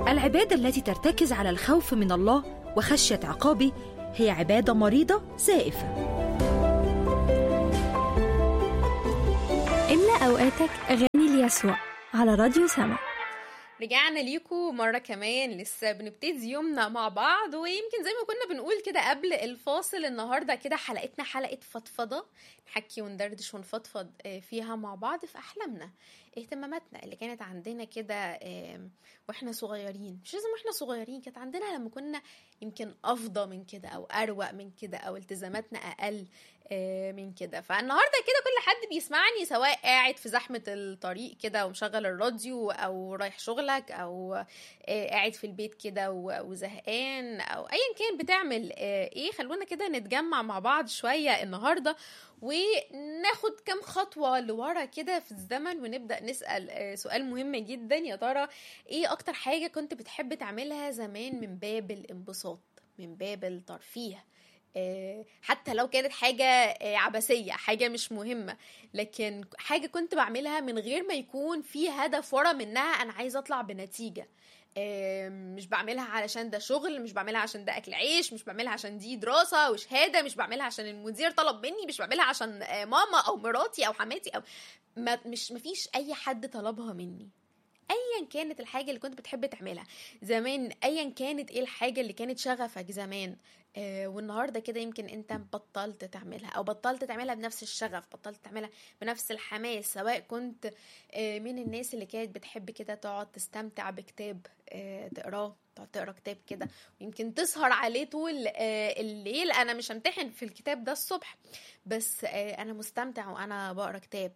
العبادة التي ترتكز على الخوف من الله وخشية عقابه هي عبادة مريضة زائفة املأ أوقاتك أغاني ليسوع على راديو سما رجعنا ليكم مرة كمان لسه بنبتدي يومنا مع بعض ويمكن زي ما كنا بنقول كده قبل الفاصل النهاردة كده حلقتنا حلقة فضفضة نحكي وندردش ونفضفض آه، فيها مع بعض في أحلامنا اهتماماتنا اللي كانت عندنا كده آم، واحنا صغيرين مش لازم واحنا صغيرين كانت عندنا لما كنا يمكن أفضى من كده أو أروق من كده أو التزاماتنا أقل آه، من كده فالنهارده كده كل حد بيسمعني سواء قاعد في زحمه الطريق كده ومشغل الراديو او رايح شغلك او آه، قاعد في البيت كده و- وزهقان او ايا كان بتعمل آه، ايه خلونا كده نتجمع مع بعض شويه النهارده وناخد كام خطوه لورا كده في الزمن ونبدا نسال آه، سؤال مهم جدا يا ترى ايه اكتر حاجه كنت بتحب تعملها زمان من باب الانبساط من باب الترفيه آه، حتى لو كانت حاجة آه، عبثية حاجة مش مهمة لكن حاجة كنت بعملها من غير ما يكون في هدف ورا منها أنا عايزة أطلع بنتيجة آه، مش بعملها علشان ده شغل مش بعملها عشان ده أكل عيش مش بعملها عشان دي دراسة وشهادة مش بعملها عشان المدير طلب مني مش بعملها عشان آه، ماما أو مراتي أو حماتي أو ما مش مفيش أي حد طلبها مني ايا كانت الحاجه اللي كنت بتحب تعملها زمان ايا كانت ايه الحاجه اللي كانت شغفك زمان آه والنهارده كده يمكن انت بطلت تعملها او بطلت تعملها بنفس الشغف بطلت تعملها بنفس الحماس سواء كنت آه من الناس اللي كانت بتحب كده تقعد تستمتع بكتاب آه تقراه تقعد تقرا كتاب كده ويمكن تسهر عليه طول آه الليل انا مش همتحن في الكتاب ده الصبح بس آه انا مستمتع وانا بقرا كتاب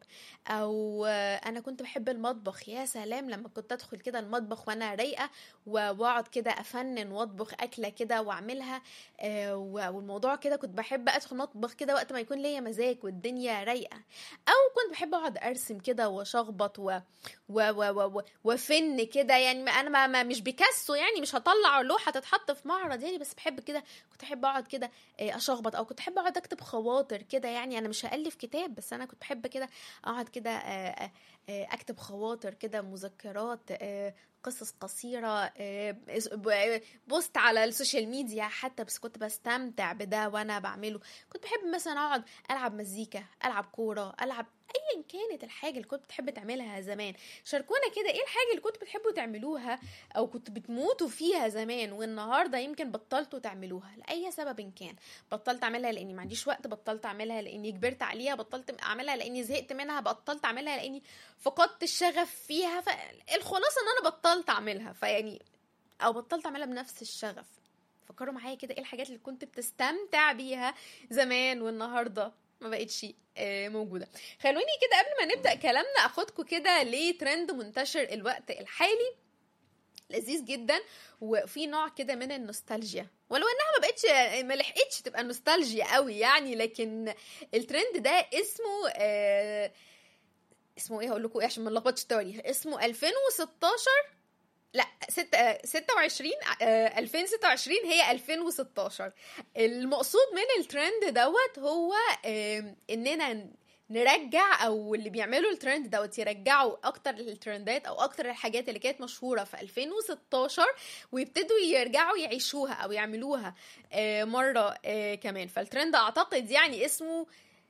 او آه، انا كنت بحب المطبخ يا سلام لما كنت ادخل كده المطبخ وانا رايقه و- واقعد كده افنن واطبخ اكله كده واعملها آه، و- والموضوع كده كنت بحب ادخل مطبخ كده وقت ما يكون ليا مزاج والدنيا رايقه او كنت بحب اقعد ارسم كده واشخبط و و و و و وفن كده يعني ما انا ما ما مش بيكاسو يعني مش هطلع لوحه تتحط في معرض يعني بس بحب كده كنت احب اقعد كده آه، اشخبط او كنت احب اقعد اكتب خواطر كده يعني انا مش هالف كتاب بس انا كنت بحب كده اقعد كده آه، آه، آه، اكتب خواطر كده مذكرات آه، قصص قصيرة آه، ب- بوست على السوشيال ميديا حتى بس كنت بستمتع بده وانا بعمله كنت بحب مثلا اقعد العب مزيكا العب كورة العب ايا كانت الحاجة اللي كنت بتحب تعملها زمان شاركونا كده ايه الحاجة اللي كنتوا بتحبوا تعملوها او كنتوا بتموتوا فيها زمان والنهاردة يمكن بطلتوا تعملوها لأي سبب كان بطلت اعملها لاني ما عنديش وقت بطلت اعملها لاني كبرت عليها بطلت اعملها لاني زهقت منها بطلت اعملها لاني فقدت الشغف فيها فالخلاصه ان انا بطلت اعملها فيعني او بطلت اعملها بنفس الشغف فكروا معايا كده ايه الحاجات اللي كنت بتستمتع بيها زمان والنهارده ما بقتش آه، موجوده خلوني كده قبل ما نبدا كلامنا اخدكم كده لترند منتشر الوقت الحالي لذيذ جدا وفي نوع كده من النوستالجيا ولو انها ما بقتش ما لحقتش تبقى نوستالجيا قوي يعني لكن الترند ده اسمه آه اسمه ايه هقول لكم ايه عشان ما نلخبطش التواريخ اسمه 2016 لا 6 26 آه، 2026 هي 2016 المقصود من الترند دوت هو آم، اننا نرجع او اللي بيعملوا الترند دوت يرجعوا اكتر الترندات او اكتر الحاجات اللي كانت مشهوره في 2016 ويبتدوا يرجعوا يعيشوها او يعملوها آه، مره آه، كمان فالترند اعتقد يعني اسمه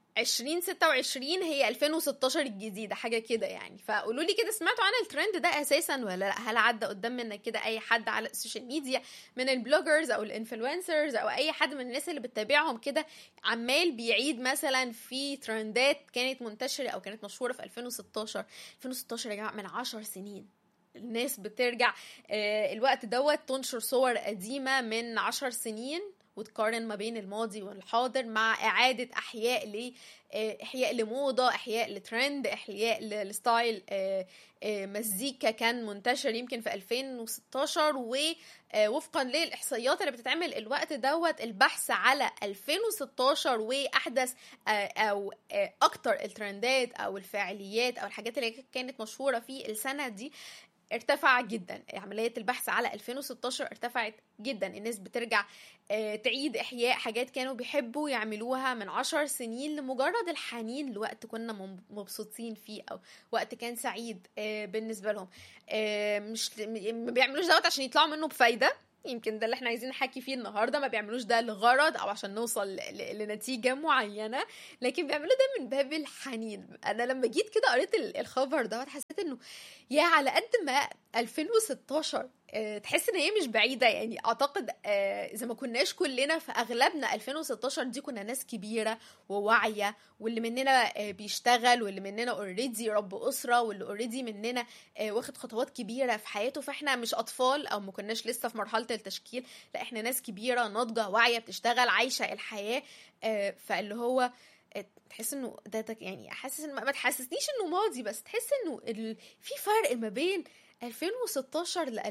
2026 هي 2016 الجديدة حاجة كده يعني فقولوا لي كده سمعتوا عن الترند ده أساسا ولا لا هل عدى قدام منك كده أي حد على السوشيال ميديا من البلوجرز أو الانفلونسرز أو أي حد من الناس اللي بتتابعهم كده عمال بيعيد مثلا في ترندات كانت منتشرة أو كانت مشهورة في 2016 2016 يا جماعة من 10 سنين الناس بترجع آه، الوقت دوت تنشر صور قديمة من عشر سنين وتقارن ما بين الماضي والحاضر مع إعادة أحياء ل آه، إحياء لموضة إحياء لترند إحياء ل- لستايل آه، آه، مزيكا كان منتشر يمكن في 2016 ووفقا للإحصائيات اللي بتتعمل الوقت دوت البحث على 2016 وأحدث آه، أو آه، أكتر الترندات أو الفعاليات أو الحاجات اللي كانت مشهورة في السنة دي ارتفع جدا عملية البحث على 2016 ارتفعت جدا الناس بترجع آه، تعيد إحياء حاجات كانوا بيحبوا يعملوها من عشر سنين لمجرد الحنين لوقت كنا مم- مبسوطين فيه أو وقت كان سعيد آه، بالنسبة لهم آه، مش ما بيعملوش دوت عشان يطلعوا منه بفايدة يمكن ده اللي احنا عايزين نحكي فيه النهارده ما بيعملوش ده لغرض او عشان نوصل ل- ل- لنتيجه معينه لكن بيعملوا ده من باب الحنين انا لما جيت كده قريت ال- الخبر دوت حسيت انه يا على قد ما 2016 آه، تحس ان هي مش بعيده يعني اعتقد آه، اذا ما كناش كلنا فاغلبنا 2016 دي كنا ناس كبيره وواعيه واللي مننا آه، بيشتغل واللي مننا اوريدي رب اسره واللي اوريدي مننا آه، واخد خطوات كبيره في حياته فاحنا مش اطفال او ما كناش لسه في مرحله التشكيل لا احنا ناس كبيره ناضجه واعيه بتشتغل عايشه الحياه آه، فاللي هو آه، تحس انه ده ده يعني حاسس ان ما تحسسنيش انه ماضي بس تحس انه ال... في فرق ما بين 2016 ل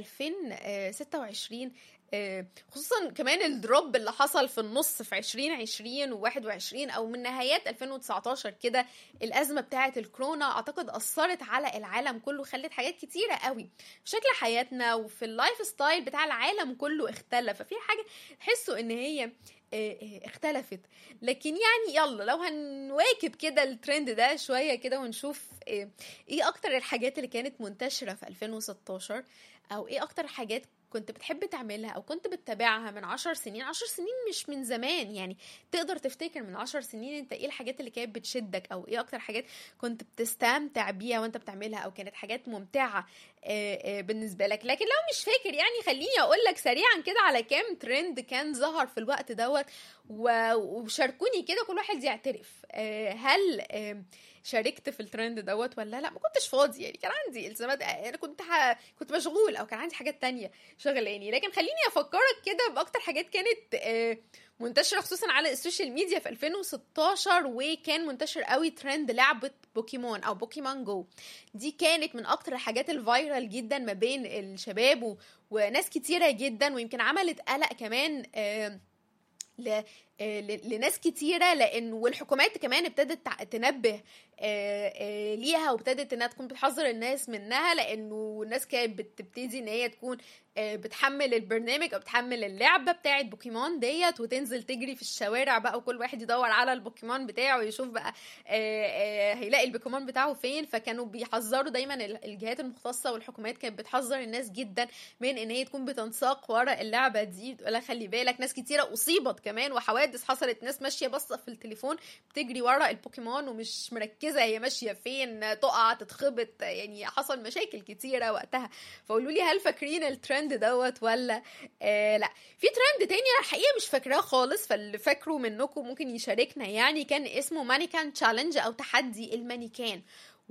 2026 آه، خصوصا كمان الدروب اللي حصل في النص في 2020 و21 او من نهايات 2019 كده الازمه بتاعه الكورونا اعتقد اثرت على العالم كله خلت حاجات كتيره قوي في شكل حياتنا وفي اللايف ستايل بتاع العالم كله اختلف ففي حاجه تحسوا ان هي آه، آه، اختلفت لكن يعني يلا لو هنواكب كده الترند ده شويه كده ونشوف آه، ايه اكتر الحاجات اللي كانت منتشره في 2016 او ايه اكتر حاجات كنت بتحب تعملها او كنت بتتابعها من عشر سنين عشر سنين مش من زمان يعني تقدر تفتكر من عشر سنين انت ايه الحاجات اللي كانت بتشدك او ايه اكتر حاجات كنت بتستمتع بيها وانت بتعملها او كانت حاجات ممتعة آه، آه، بالنسبة لك لكن لو مش فاكر يعني خليني اقول لك سريعا كده على كام ترند كان ظهر في الوقت دوت و- وشاركوني كده كل واحد يعترف آه، هل آه، شاركت في الترند دوت ولا لا ما كنتش فاضي يعني كان عندي التزامات انا كنت ح... كنت مشغول او كان عندي حاجات تانية شغلاني لكن خليني افكرك كده باكتر حاجات كانت آه، منتشره خصوصا على السوشيال ميديا في 2016 وكان منتشر قوي ترند لعبه بوكيمون او بوكيمون جو دي كانت من اكتر الحاجات الفايرال جدا ما بين الشباب و... وناس كتيره جدا ويمكن عملت قلق كمان آه ل... آه، ل- لناس كتيره لان والحكومات كمان ابتدت تع- تنبه آه، آه، ليها وابتدت انها تكون بتحذر الناس منها لانه الناس كانت بتبتدي ان هي تكون آه، بتحمل البرنامج او بتحمل اللعبه بتاعت بوكيمون ديت وتنزل تجري في الشوارع بقى وكل واحد يدور على البوكيمون بتاعه ويشوف بقى آه، آه، هيلاقي البوكيمون بتاعه فين فكانوا بيحذروا دايما ال- الجهات المختصه والحكومات كانت بتحذر الناس جدا من ان هي تكون بتنساق ورا اللعبه دي ولا خلي بالك ناس كتيره اصيبت كمان وحوادث حصلت ناس ماشيه باصه في التليفون بتجري ورا البوكيمون ومش مركزه هي ماشيه فين تقع تتخبط يعني حصل مشاكل كتيره وقتها فقولوا لي هل فاكرين الترند دوت ولا آه لا في ترند تاني انا الحقيقه مش فاكراه خالص فاللي فاكره منكم ممكن يشاركنا يعني كان اسمه مانيكان تشالنج او تحدي المانيكان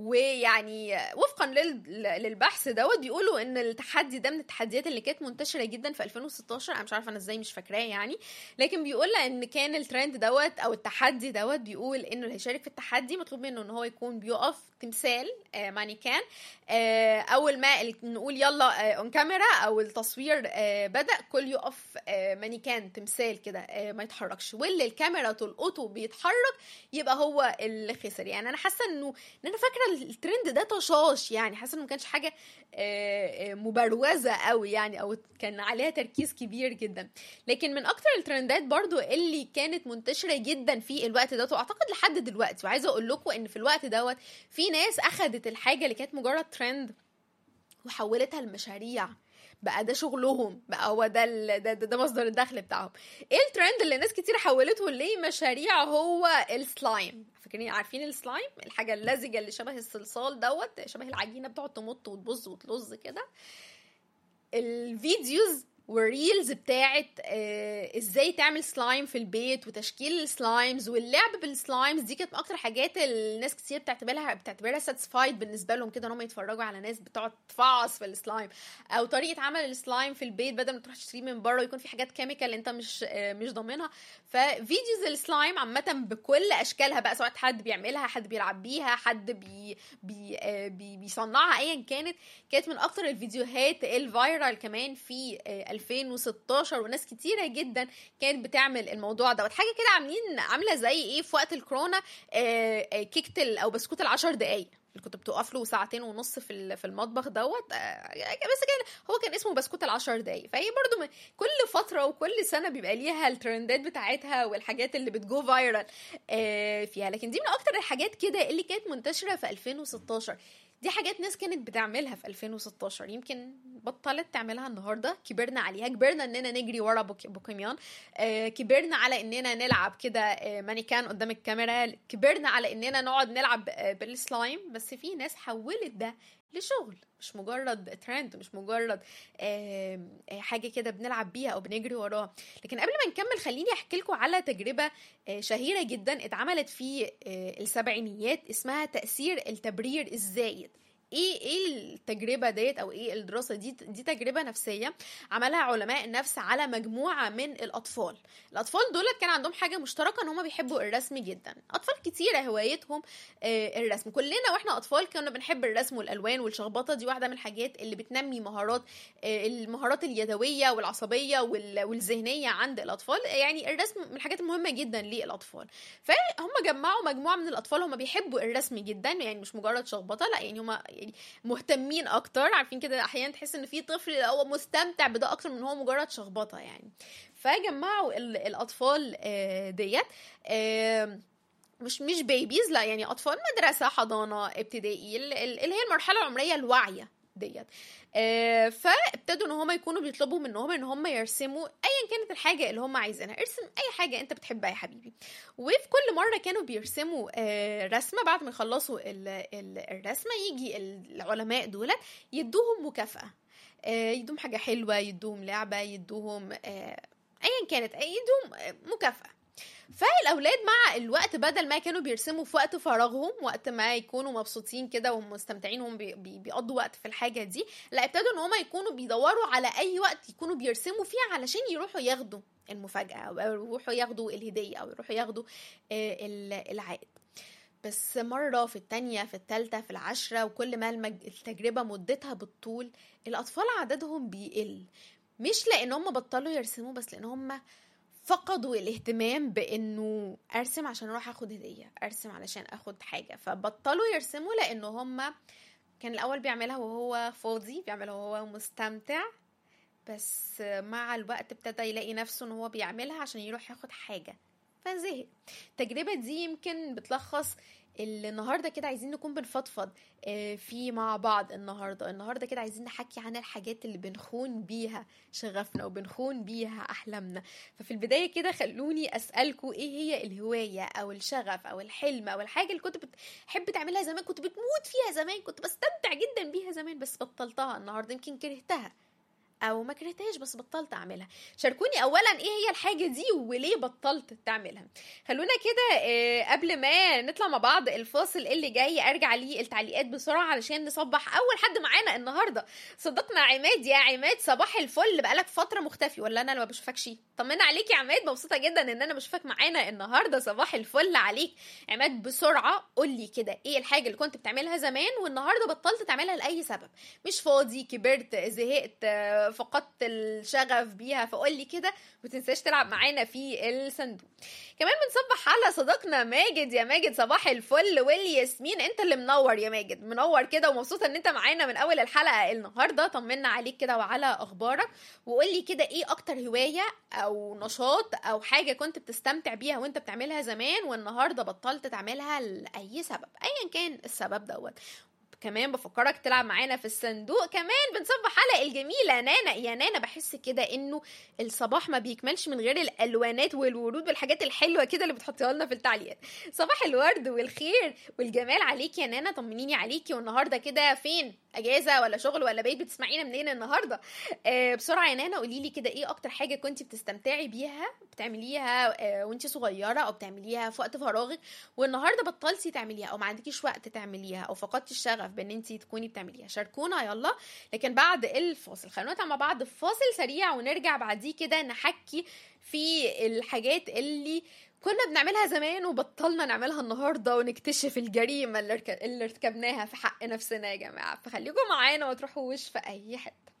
ويعني وفقا لل- للبحث دوت بيقولوا ان التحدي ده من التحديات اللي كانت منتشره جدا في 2016 انا مش عارفه انا ازاي مش فاكراه يعني لكن بيقول ان كان الترند دوت او التحدي دوت بيقول انه اللي هيشارك في التحدي مطلوب منه ان هو يكون بيقف تمثال آه، مانيكان آه، اول ما ال- نقول يلا اون كاميرا او التصوير آه، بدا كل يقف آه، مانيكان تمثال كده آه، ما يتحركش واللي الكاميرا تلقطه بيتحرك يبقى هو اللي خسر يعني انا حاسه انه ان انا فاكره الترند ده طشاش يعني حاسه انه ما كانش حاجه آه، آه، مبروزه قوي يعني او كان عليها تركيز كبير جدا لكن من اكتر الترندات برضو اللي كانت منتشره جدا في الوقت دوت واعتقد لحد دلوقتي وعايزه اقول لكم ان في الوقت دوت في ناس اخدت الحاجه اللي كانت مجرد ترند وحولتها لمشاريع بقى ده شغلهم بقى هو ده ال- ده, ده, ده مصدر الدخل بتاعهم ايه الترند اللي ناس كتير حولته لمشاريع هو السلايم فاكرين عارفين السلايم الحاجه اللزجه اللي شبه الصلصال دوت شبه العجينه بتقعد تمط وتبظ وتلظ كده الفيديوز والريلز بتاعت آه ازاي تعمل سلايم في البيت وتشكيل السلايمز واللعب بالسلايمز دي كانت من اكتر حاجات الناس كتير بتعتبرها بتعتبرها ساتسفايد بالنسبه لهم كده ان هم يتفرجوا على ناس بتقعد تفعص في السلايم او طريقه عمل السلايم في البيت بدل ما تروح تشتريه من بره يكون في حاجات كيميكال انت مش آه مش ضامنها ففيديوز السلايم عامه بكل اشكالها بقى سواء حد بيعملها حد بيلعب بيها حد بي بي آه بي بيصنعها ايا كانت كانت من اكتر الفيديوهات الفايرال كمان في آه 2016 وناس كتيره جدا كانت بتعمل الموضوع دوت حاجه كده عاملين عامله زي ايه في وقت الكورونا آه، آه، كيكه ال- او بسكوت العشر دقايق اللي كنت بتقف له ساعتين ونص في ال- في المطبخ دوت آه، بس كان هو كان اسمه بسكوت العشر دقايق فهي برضو م- كل فتره وكل سنه بيبقى ليها الترندات بتاعتها والحاجات اللي بتجو فايرال فيها لكن دي من اكتر الحاجات كده اللي كانت منتشره في 2016 دي حاجات ناس كانت بتعملها في 2016 يمكن بطلت تعملها النهارده كبرنا عليها كبرنا اننا نجري ورا بوك- بوكيمون آه، كبرنا على اننا نلعب كده آه، مانيكان قدام الكاميرا كبرنا على اننا نقعد نلعب آه، بالسلايم بس في ناس حولت ده لشغل مش مجرد ترند مش مجرد آه، آه، حاجه كده بنلعب بيها او بنجري وراها لكن قبل ما نكمل خليني احكي لكم على تجربه آه، شهيره جدا اتعملت في آه، السبعينيات اسمها تاثير التبرير الزايد ايه ايه التجربه ديت او ايه الدراسه دي دي تجربه نفسيه عملها علماء النفس على مجموعه من الاطفال الاطفال دولت كان عندهم حاجه مشتركه ان هم بيحبوا الرسم جدا اطفال كتيره هوايتهم آه، الرسم كلنا واحنا اطفال كنا بنحب الرسم والالوان والشخبطه دي واحده من الحاجات اللي بتنمي مهارات آه، المهارات اليدويه والعصبيه وال- والذهنيه عند الاطفال يعني الرسم من الحاجات المهمه جدا للاطفال فهم جمعوا مجموعه من الاطفال هم بيحبوا الرسم جدا يعني مش مجرد شخبطه لا يعني هم يعني مهتمين اكتر عارفين كده احيانا تحس ان في طفل هو مستمتع بده اكتر من هو مجرد شخبطه يعني فجمعوا ال- الاطفال آه، ديت آه، مش مش بيبيز لا يعني اطفال مدرسه حضانه ابتدائي ال- ال- اللي هي المرحله العمريه الواعيه ديت آه، فابتدوا ان هم يكونوا بيطلبوا منهم ان هم يرسموا ايا كانت الحاجه اللي هم عايزينها ارسم اي حاجه انت بتحبها يا حبيبي وفي كل مره كانوا بيرسموا آه، رسمه بعد ما يخلصوا ال- ال- الرسمه يجي العلماء دولت يدوهم مكافاه آه، يدوهم حاجه حلوه يدوهم لعبه يدوهم آه، ايا كانت يدوهم آه، مكافاه فالاولاد مع الوقت بدل ما كانوا بيرسموا في وقت فراغهم وقت ما يكونوا مبسوطين كده ومستمتعين وهم بي- بي- بيقضوا وقت في الحاجه دي لا ابتدوا ان هم يكونوا بيدوروا على اي وقت يكونوا بيرسموا فيه علشان يروحوا ياخدوا المفاجاه او يروحوا ياخدوا الهديه او يروحوا ياخدوا آه، ال- العائد بس مرة في التانية في التالتة في العشرة وكل ما المج... التجربة مدتها بالطول الأطفال عددهم بيقل مش لأن هم بطلوا يرسموا بس لأن هم فقدوا الاهتمام بانه ارسم عشان اروح اخد هديه ارسم علشان اخد حاجه فبطلوا يرسموا لانه هم كان الاول بيعملها وهو فاضي بيعملها وهو مستمتع بس مع الوقت ابتدى يلاقي نفسه ان هو بيعملها عشان يروح ياخد حاجه فزهق التجربه دي يمكن بتلخص اللي النهارده كده عايزين نكون بنفضفض آه، فيه مع بعض النهارده النهارده كده عايزين نحكي عن الحاجات اللي بنخون بيها شغفنا وبنخون بيها احلامنا ففي البدايه كده خلوني اسالكم ايه هي الهوايه او الشغف او الحلم او الحاجه اللي كنت بتحب تعملها زمان كنت بتموت فيها زمان كنت بستمتع جدا بيها زمان بس بطلتها النهارده يمكن كرهتها او ما كرهتهاش بس بطلت اعملها شاركوني اولا ايه هي الحاجه دي وليه بطلت تعملها خلونا كده آه، قبل ما نطلع مع بعض الفاصل اللي جاي ارجع ليه التعليقات بسرعه علشان نصبح اول حد معانا النهارده صديقنا عماد يا عماد صباح الفل بقالك فتره مختفي ولا انا اللي ما بشوفكش طمنا عليك يا عماد مبسوطه جدا ان انا بشوفك معانا النهارده صباح الفل عليك عماد بسرعه قول لي كده ايه الحاجه اللي كنت بتعملها زمان والنهارده بطلت تعملها لاي سبب مش فاضي كبرت زهقت آه، فقدت الشغف بيها فقول لي كده ما تنساش تلعب معانا في الصندوق كمان بنصبح على صديقنا ماجد يا ماجد صباح الفل والياسمين انت اللي منور يا ماجد منور كده ومبسوطه ان انت معانا من اول الحلقه النهارده طمنا عليك كده وعلى اخبارك وقول لي كده ايه اكتر هوايه او نشاط او حاجه كنت بتستمتع بيها وانت بتعملها زمان والنهارده بطلت تعملها لاي سبب ايا كان السبب دوت كمان بفكرك تلعب معانا في الصندوق كمان بنصبح على الجميلة نانا يا نانا بحس كده انه الصباح ما بيكملش من غير الالوانات والورود والحاجات الحلوة كده اللي بتحطيها لنا في التعليقات صباح الورد والخير والجمال عليكي يا نانا طمنيني عليكي والنهارده كده فين اجازة ولا شغل ولا بيت بتسمعينا منين النهارده آه بسرعة يا نانا قولي لي كده ايه اكتر حاجة كنت بتستمتعي بيها بتعمليها آه وانت صغيرة او بتعمليها في وقت فراغك والنهارده بطلتي تعمليها او ما عندكيش وقت تعمليها او فقدتي الشغف بان انت تكوني بتعمليها شاركونا يلا لكن بعد الفاصل خلونا نطلع مع بعض في فاصل سريع ونرجع بعديه كده نحكي في الحاجات اللي كنا بنعملها زمان وبطلنا نعملها النهارده ونكتشف الجريمه اللي, رك... اللي ارتكبناها في حق نفسنا يا جماعه فخليكم معانا وما تروحوش في اي حته